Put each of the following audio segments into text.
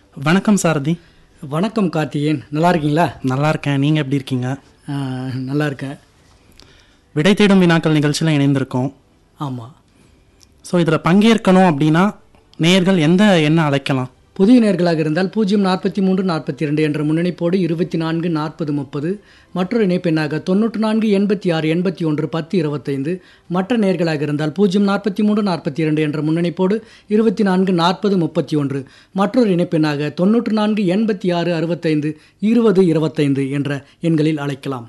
வணக்கம் சாரதி வணக்கம் கார்த்திகேயன் நல்லா இருக்கீங்களா நல்லா இருக்கேன் நீங்கள் எப்படி இருக்கீங்க ஆ, நல்லா இருக்கேன் விடை தேடும் வினாக்கள் நிகழ்ச்சியில் இணைந்திருக்கோம் ஆமாம் ஸோ இதில் பங்கேற்கணும் அப்படின்னா நேயர்கள் எந்த எண்ணை அழைக்கலாம் புதிய நேர்களாக இருந்தால் பூஜ்ஜியம் நாற்பத்தி மூன்று நாற்பத்தி இரண்டு என்ற முன்னணிப்போடு இருபத்தி நான்கு நாற்பது முப்பது மற்றொரு இணைப்பெண்ணாக தொண்ணூற்று நான்கு எண்பத்தி ஆறு எண்பத்தி ஒன்று பத்து இருபத்தைந்து மற்ற நேர்களாக இருந்தால் பூஜ்ஜியம் நாற்பத்தி மூன்று நாற்பத்தி இரண்டு என்ற முன்னணிப்போடு இருபத்தி நான்கு நாற்பது முப்பத்தி ஒன்று மற்றொரு இணைப்பெண்ணாக தொண்ணூற்று நான்கு எண்பத்தி ஆறு அறுபத்தைந்து இருபது இருபத்தைந்து என்ற எண்களில் அழைக்கலாம்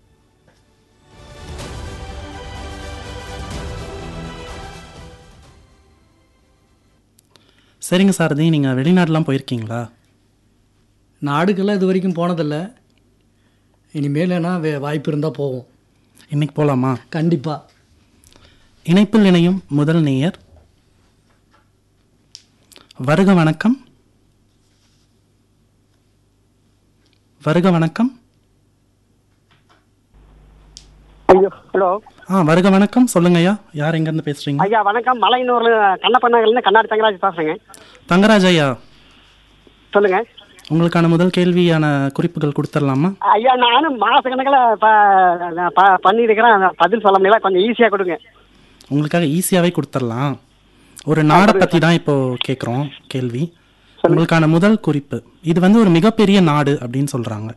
சரிங்க சாரதி நீங்கள் வெளிநாடுலாம் போயிருக்கீங்களா நாடுக்கெல்லாம் இது வரைக்கும் போனதில்லை இனிமேல்னா வே வாய்ப்பு இருந்தால் போவோம் இன்னைக்கு போகலாமா கண்டிப்பாக இணைப்பில் இணையும் முதல் நேயர் வருக வணக்கம் வருக வணக்கம் ஐயோ ஹலோ ஆ வருக வணக்கம் சொல்லுங்கய்யா யார் எங்கேருந்து பேசுகிறீங்க ஐயா வணக்கம் மலையனூர்ல கண்ணப்பண்ணகர்லேருந்து கண்ணாடி தங்கராஜ் பேசுறேங்க தங்கராஜ் ஐயா சொல்லுங்க உங்களுக்கான முதல் கேள்வியான குறிப்புகள் கொடுத்துடலாமா ஐயா நானும் மாச கணக்கில் ப பண்ணியிருக்கிறேன் அந்த பதில் சொல்ல முடியல கொஞ்சம் ஈஸியாக கொடுங்க உங்களுக்காக ஈஸியாகவே கொடுத்துடலாம் ஒரு நாடை பற்றி தான் இப்போ கேட்குறோம் கேள்வி உங்களுக்கான முதல் குறிப்பு இது வந்து ஒரு மிகப்பெரிய நாடு அப்படின்னு சொல்கிறாங்க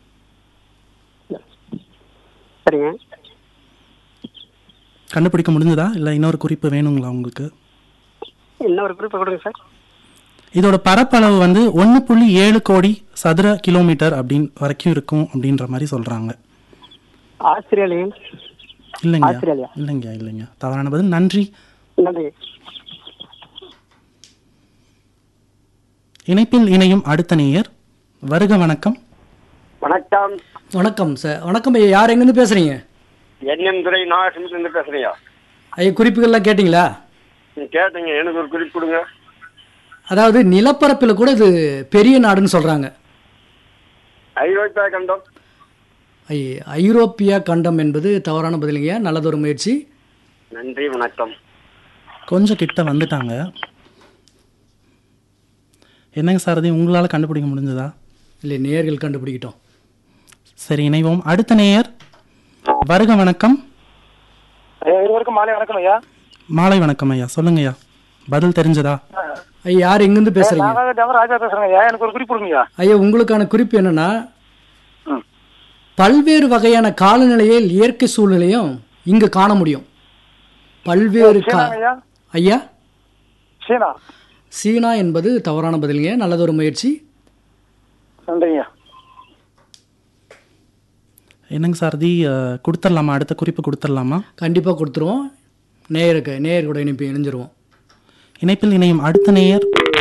சரிங்க கண்டுபிடிக்க முடிஞ்சதா இல்லை இன்னொரு குறிப்பு வேணுங்களா உங்களுக்கு இன்னொரு குறிப்பு கொடுங்க சார் இதோட பரப்பளவு வந்து ஒன்று புள்ளி ஏழு கோடி சதுர கிலோமீட்டர் அப்படின்னு வரைக்கும் இருக்கும் அப்படின்ற மாதிரி சொல்கிறாங்க ஆஸ்திரேலியா இல்லைங்க ஆஸ்திரேலியா. இல்லைங்க இல்லைங்க தவறான பதில் நன்றி நன்றி இணைப்பில் இணையும் அடுத்த நேயர் வருக வணக்கம் வணக்கம் வணக்கம் சார் வணக்கம் ஐயா யார் எங்கேருந்து பேசுகிறீங்க என்எம் துறை நாகசிலிருந்து பேசுறீங்க ஐயா குறிப்புகள்லாம் கேட்டிங்களா நீங்க கேட்டீங்க எனக்கு ஒரு குறிப்பு கொடுங்க அதாவது நிலப்பரப்பில் கூட இது பெரிய நாடுன்னு சொல்கிறாங்க ஐரோப்பியா கண்டம் ஐ ஐரோப்பியா கண்டம் என்பது தவறான பதிலுங்கய்யா நல்லதொரு முயற்சி நன்றி வணக்கம் கொஞ்சம் கிட்ட வந்துட்டாங்க என்னங்க சாரதி உங்களால் கண்டுபிடிக்க முடிஞ்சதா இல்லை நேர்கள் கண்டுபிடிக்கிட்டோம் சரி இணைவோம் அடுத்த நேயர் வருக வணக்கம் ஐயா இருவருக்கும் மாலை வணக்கம் ஐயா மாலை வணக்கம் ஐயா சொல்லுங்க ஐயா பதில் தெரிஞ்சதா ஐயா யார் எங்கேருந்து பேசுகிறீங்க நான் டவர் ராஜா பேசுறேங்க ஐயா எனக்கு ஒரு குறிப்பு கொடுங்க ஐயா உங்களுக்கான குறிப்பு என்னன்னா ம். பல்வேறு வகையான காலநிலையில் இயற்கை சூழ்நிலையும் இங்கு காண முடியும் பல்வேறு கா சீனாங்க ஐயா ஐயா சீனா சீனா என்பது தவறான பதிலுங்க நல்லதொரு முயற்சி நன்றிங்க என்னங்க சாரதி அஹ், கொடுத்துடலாமா அடுத்த குறிப்பு கொடுத்துடலாமா கண்டிப்பாக கொடுத்துருவோம் நேயருக்கு நேயர் கூட இணைப்பு இணைஞ்சிருவோம் இணைப்பில் இணையும் அடுத்த நேயர்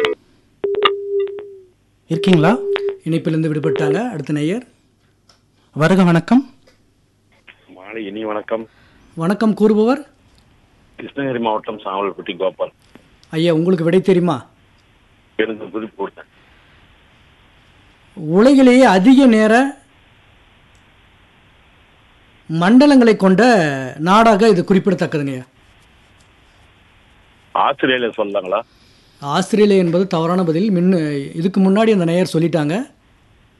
இருக்கீங்களா இணைப்பிலிருந்து விடுபட்டாங்க அடுத்த நேயர் வருக வணக்கம் மாலை இனி வணக்கம் வணக்கம் கூறுபவர் கிருஷ்ணகிரி மாவட்டம் சாவல்பட்டி கோபால் ஐயா உங்களுக்கு விடை தெரியுமா எனக்கு குறிப்பு கொடுத்தேன் உலகிலேயே அதிக நேர மண்டலங்களை கொண்ட நாடாக இது குறிப்பிடத்தக்கதுங்க ஆஸ்திரேலியா சொல்லாங்களா ஆஸ்திரேலியா என்பது தவறான பதில் மின்னு இதுக்கு முன்னாடி அந்த நேயர் சொல்லிட்டாங்க